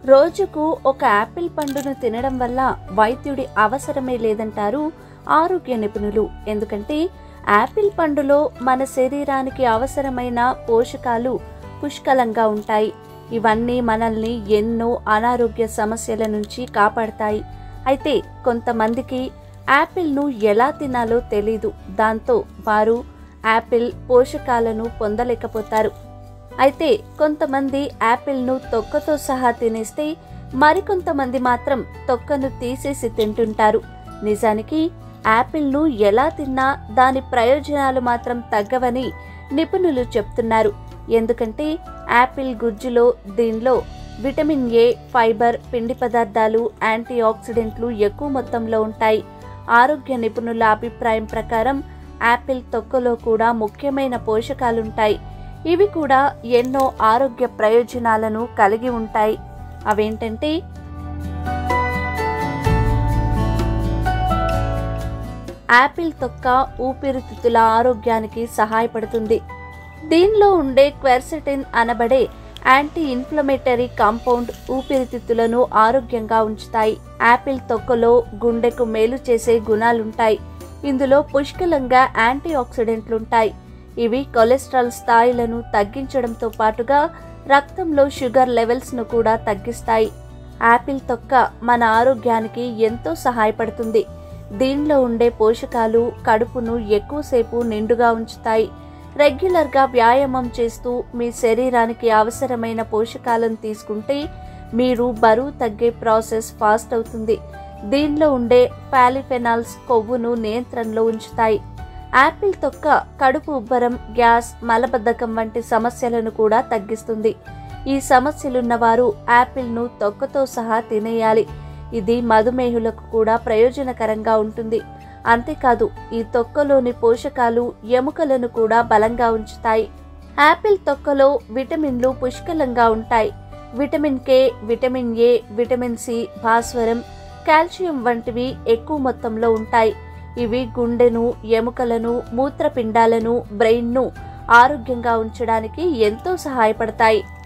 రోజుకు ఒక యాపిల్ పండును తినడం వల్ల వైద్యుడి అవసరమే లేదంటారు ఆరోగ్య నిపుణులు ఎందుకంటే యాపిల్ పండులో మన శరీరానికి అవసరమైన పోషకాలు పుష్కలంగా ఉంటాయి ఇవన్నీ మనల్ని ఎన్నో అనారోగ్య సమస్యల నుంచి కాపాడతాయి అయితే కొంతమందికి యాపిల్ను ఎలా తినాలో తెలీదు దాంతో వారు యాపిల్ పోషకాలను పొందలేకపోతారు అయితే కొంతమంది యాపిల్ను తొక్కతో సహా తినేస్తే మరికొంతమంది మాత్రం తొక్కను తీసేసి తింటుంటారు నిజానికి యాపిల్ను ఎలా తిన్నా దాని ప్రయోజనాలు మాత్రం తగ్గవని నిపుణులు చెప్తున్నారు ఎందుకంటే యాపిల్ గుజ్జులో దీనిలో విటమిన్ ఏ ఫైబర్ పిండి పదార్థాలు యాంటీ ఆక్సిడెంట్లు ఎక్కువ మొత్తంలో ఉంటాయి ఆరోగ్య నిపుణుల అభిప్రాయం ప్రకారం యాపిల్ తొక్కలో కూడా ముఖ్యమైన పోషకాలుంటాయి ఇవి కూడా ఎన్నో ఆరోగ్య ప్రయోజనాలను కలిగి ఉంటాయి అవేంటంటే యాపిల్ తొక్క ఊపిరితిత్తుల ఆరోగ్యానికి సహాయపడుతుంది దీనిలో ఉండే క్వెర్సెటిన్ అనబడే యాంటీ ఇన్ఫ్లమేటరీ కాంపౌండ్ ఊపిరితిత్తులను ఆరోగ్యంగా ఉంచుతాయి యాపిల్ తొక్కలో గుండెకు మేలు చేసే గుణాలుంటాయి ఇందులో పుష్కలంగా యాంటీ ఆక్సిడెంట్లుంటాయి ఇవి కొలెస్ట్రాల్ స్థాయిలను తగ్గించడంతో పాటుగా రక్తంలో షుగర్ లెవెల్స్ను కూడా తగ్గిస్తాయి యాపిల్ తొక్క మన ఆరోగ్యానికి ఎంతో సహాయపడుతుంది దీనిలో ఉండే పోషకాలు కడుపును ఎక్కువసేపు నిండుగా ఉంచుతాయి రెగ్యులర్గా వ్యాయామం చేస్తూ మీ శరీరానికి అవసరమైన పోషకాలను తీసుకుంటే మీరు బరువు తగ్గే ప్రాసెస్ ఫాస్ట్ అవుతుంది దీనిలో ఉండే పాలిఫెనాల్స్ కొవ్వును నియంత్రణలో ఉంచుతాయి యాపిల్ తొక్క కడుపు ఉబ్బరం గ్యాస్ మలబద్ధకం వంటి సమస్యలను కూడా తగ్గిస్తుంది ఈ సమస్యలున్న వారు యాపిల్ను తొక్కతో సహా తినేయాలి ఇది మధుమేహులకు కూడా ప్రయోజనకరంగా ఉంటుంది అంతేకాదు ఈ తొక్కలోని పోషకాలు ఎముకలను కూడా బలంగా ఉంచుతాయి యాపిల్ తొక్కలో విటమిన్లు పుష్కలంగా ఉంటాయి vitamin K vitamin A vitamin C భాస్వరం కాల్షియం వంటివి ఎక్కువ మొత్తంలో ఉంటాయి ఇవి గుండెను ఎముకలను మూత్రపిండాలను బ్రెయిన్ను ఆరోగ్యంగా ఉంచడానికి ఎంతో సహాయపడతాయి